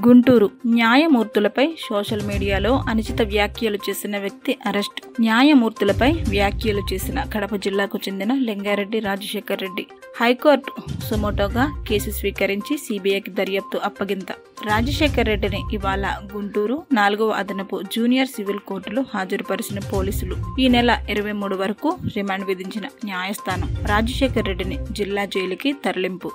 Guntur న్యాయమూర్తులపై social మీడియాలో అనుచిత వ్యాఖ్యలు చేసిన వ్యక్తి అరెస్ట్ న్యాయమూర్తులపై వ్యాఖ్యలు చేసిన కడప జిల్లాకు చెందిన లింగారెడ్డి రాజశేఖర్ రెడ్డి హైకోర్టు సుమోటోగా కేసు స్వీకరించి సిబిఐకి దర్యాప్తు అప్పగింత రాజశేఖర్ రెడ్డిని ఇవాళ గుంటూరు నాలుగవ అదనపు జూనియర్ సివిల్ కోర్టులో హాజరుపరిచిన పోలీసులు ఈ నెల ఇరవై మూడు వరకు రిమాండ్ విధించిన న్యాయస్థానం రాజశేఖర్ రెడ్డిని జిల్లా జైలుకి తరలింపు